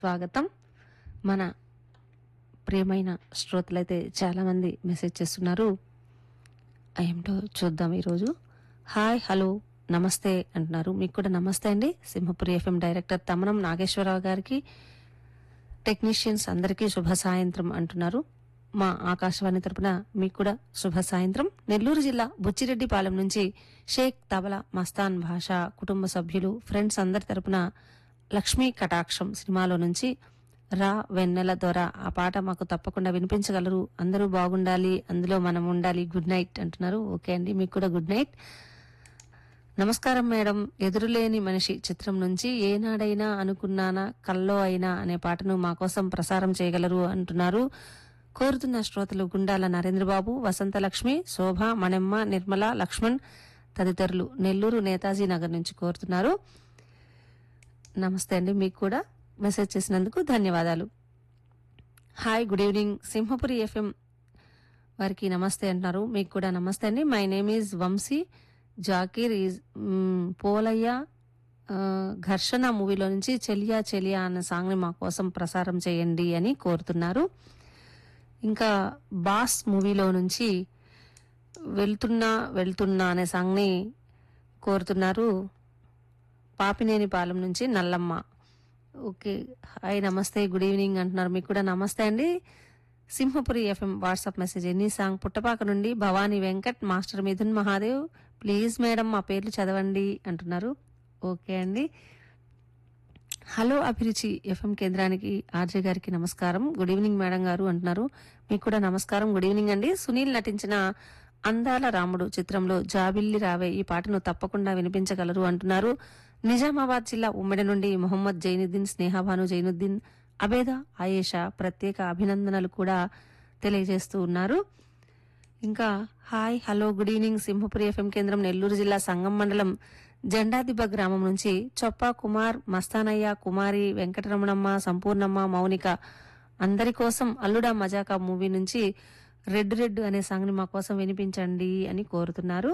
స్వాగతం మన ప్రియమైన శ్రోతలైతే చాలామంది మెసేజ్ చేస్తున్నారు ఏమిటో చూద్దాం ఈరోజు హాయ్ హలో నమస్తే అంటున్నారు మీకు కూడా నమస్తే అండి సింహపురి ఎఫ్ఎం డైరెక్టర్ తమనం నాగేశ్వరరావు గారికి టెక్నీషియన్స్ అందరికీ శుభ సాయంత్రం అంటున్నారు మా ఆకాశవాణి తరపున మీకు కూడా శుభ సాయంత్రం నెల్లూరు జిల్లా బుచ్చిరెడ్డిపాలెం నుంచి షేక్ తబలా మస్తాన్ భాష కుటుంబ సభ్యులు ఫ్రెండ్స్ అందరి తరపున లక్ష్మీ కటాక్షం సినిమాలో నుంచి రా వెన్నెల ద్వారా ఆ పాట మాకు తప్పకుండా వినిపించగలరు అందరూ బాగుండాలి అందులో మనం ఉండాలి గుడ్ నైట్ అంటున్నారు ఓకే అండి మీకు కూడా గుడ్ నైట్ నమస్కారం మేడం ఎదురులేని మనిషి చిత్రం నుంచి ఏనాడైనా అనుకున్నానా కల్లో అయినా అనే పాటను మా కోసం ప్రసారం చేయగలరు అంటున్నారు కోరుతున్న శ్రోతలు గుండాల నరేంద్రబాబు వసంతలక్ష్మి శోభ మణెమ్మ నిర్మల లక్ష్మణ్ తదితరులు నెల్లూరు నేతాజీ నగర్ నుంచి కోరుతున్నారు నమస్తే అండి మీకు కూడా మెసేజ్ చేసినందుకు ధన్యవాదాలు hi good evening Simhapuri FM వారికి నమస్తే అంటున్నారు మీకు కూడా నమస్తే అండి my name is Vamsi Zakir is hmm, Polayya ఆ, ఘర్షణ మూవీలో నుంచి చెలియా చెలియా అన్న సాంగ్ని మా కోసం ప్రసారం చేయండి అని కోరుతున్నారు ఇంకా బాస్ మూవీలో నుంచి వెళ్తున్నా వెళ్తున్నా అనే సాంగ్ని కోరుతున్నారు పాపినేని పాలెం నుంచి నల్లమ్మ ఓకే హాయ్ నమస్తే గుడ్ ఈవినింగ్ అంటున్నారు మీకు కూడా నమస్తే అండి సింహపురి ఎఫ్ఎం వాట్సాప్ మెసేజ్ ఎన్ని సాంగ్ పుట్టపాక నుండి Bhavani Venkat master Mithun Mahadev please madam మా పేర్లు చదవండి అంటున్నారు ఓకే అండి హలో అభిరుచి ఎఫ్ఎం కేంద్రానికి ఆర్జే గారికి నమస్కారం గుడ్ ఈవినింగ్ మేడం గారు అంటున్నారు మీకు కూడా నమస్కారం గుడ్ ఈవినింగ్ అండి సునీల్ నటించిన అందాల రాముడు చిత్రంలో జాబిల్లి రావే ఈ పాటను తప్పకుండా వినిపించగలరు అంటున్నారు నిజామాబాద్ జిల్లా ఉమ్మడి నుండి మొహమ్మద్ జైనుద్దీన్ స్నేహాబాను జైనుద్దీన్ అబేద ఆయేషా ప్రత్యేక అభినందనలు కూడా తెలియజేస్తూ ఉన్నారు ఇంకా hi hello good evening Simhapuri FM కేంద్రం నెల్లూరు జిల్లా సంగం మండలం జెండాదిబ్బ గ్రామం నుంచి చొప్ప కుమార్ మస్తానయ్య కుమారి వెంకటరమణమ్మ సంపూర్ణమ్మ మౌనిక అందరి కోసం అల్లుడా మజాకా మూవీ నుంచి రెడ్ రెడ్ అనే సాంగ్ ని మా కోసం వినిపించండి అని కోరుతున్నారు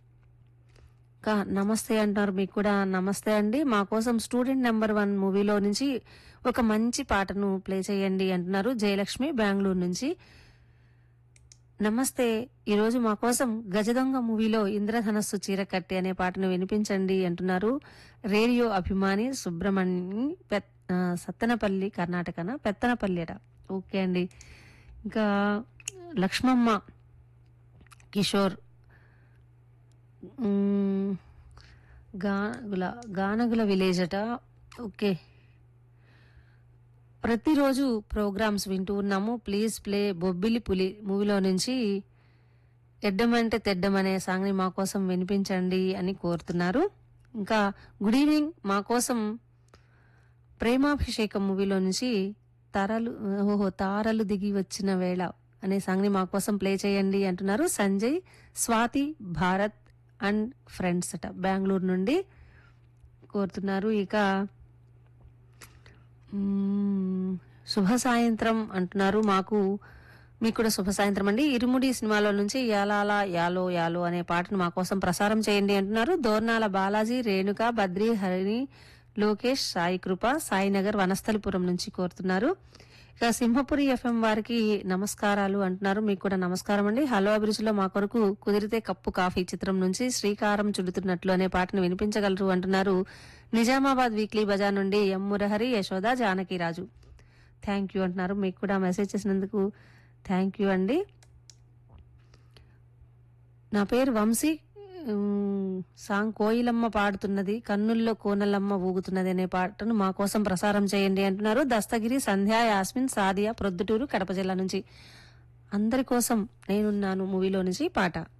ఇంకా నమస్తే అంటున్నారు మీకు కూడా నమస్తే అండి మా కోసం స్టూడెంట్ నెంబర్ వన్ మూవీలో నుంచి ఒక మంచి పాటను ప్లే చేయండి అంటున్నారు జయలక్ష్మి బెంగళూరు నుంచి నమస్తే ఈరోజు మా కోసం గజదొంగ మూవీలో ఇంద్రధనస్సు చీర కట్టి అనే పాటను వినిపించండి అంటున్నారు రేడియో అభిమాని సుబ్రహ్మణ్యం పెత్- ఆ, సత్తెనపల్లి కర్ణాటకన పెత్తనపల్లి అట ఓకే అండి ఇంకా లక్ష్మమ్మ కిషోర్ మ్మ్, గానగుల గానగుల విలేజ్ అట ఓకే ప్రతిరోజు ప్రోగ్రామ్స్ వింటూ ఉన్నాము ప్లీజ్ ప్లే బొబ్బిలి పులి మూవీలో నుంచి ఎడ్డమంటే తెడ్డం అనే సాంగ్ని మా కోసం వినిపించండి అని కోరుతున్నారు ఇంకా గుడ్ ఈవినింగ్ మా కోసం ప్రేమాభిషేకం మూవీలో నుంచి తరలు ఓహో తారలు దిగి వచ్చిన వేళ అనే సాంగ్ని మా కోసం ప్లే చేయండి అంటున్నారు సంజయ్ స్వాతి భారత్ అండ్ ఫ్రెండ్స్ అట బెంగళూరు నుండి కోరుతున్నారు ఇక మ్మ్, శుభ సాయంత్రం అంటున్నారు మాకు మీకు కూడా శుభ సాయంత్రం అండి ఇరుముడి సినిమాలో నుంచి యాలాల యాలో యాలో అనే పాటను మా కోసం ప్రసారం చేయండి అంటున్నారు దోర్నాల బాలాజీ రేణుక బద్రి హరిణి లోకేష్ సాయి కృప సాయినగర్ వనస్థలిపురం నుంచి కోరుతున్నారు ఇక సింహపురి ఎఫ్ఎం వారికి నమస్కారాలు అంటున్నారు మీకు కూడా నమస్కారం అండి హలో అభిరుచిలో మా కొరకు కుదిరితే కప్పు కాఫీ చిత్రం నుంచి శ్రీకారం చుడుతున్నట్లు అనే పాటను వినిపించగలరు అంటున్నారు నిజామాబాద్ వీక్లీ బజార్ నుండి M Murahari Yashoda Janakiraju thank you అంటున్నారు మీకు కూడా మెసేజ్ చేసినందుకు థ్యాంక్ యూ అండి నా పేరు వంశీ ఉమ్, సాంగ్ కోయిలమ్మ పాడుతున్నది కన్నుల్లో కోనలమ్మ ఊగుతున్నది అనే పాటను మా కోసం ప్రసారం చేయండి అంటున్నారు దస్తగిరి సంధ్యా యాస్మిన్ సాదియా ప్రొద్దుటూరు కడప జిల్లా నుంచి అందరి కోసం నేనున్నాను మూవీలో నుంచి పాట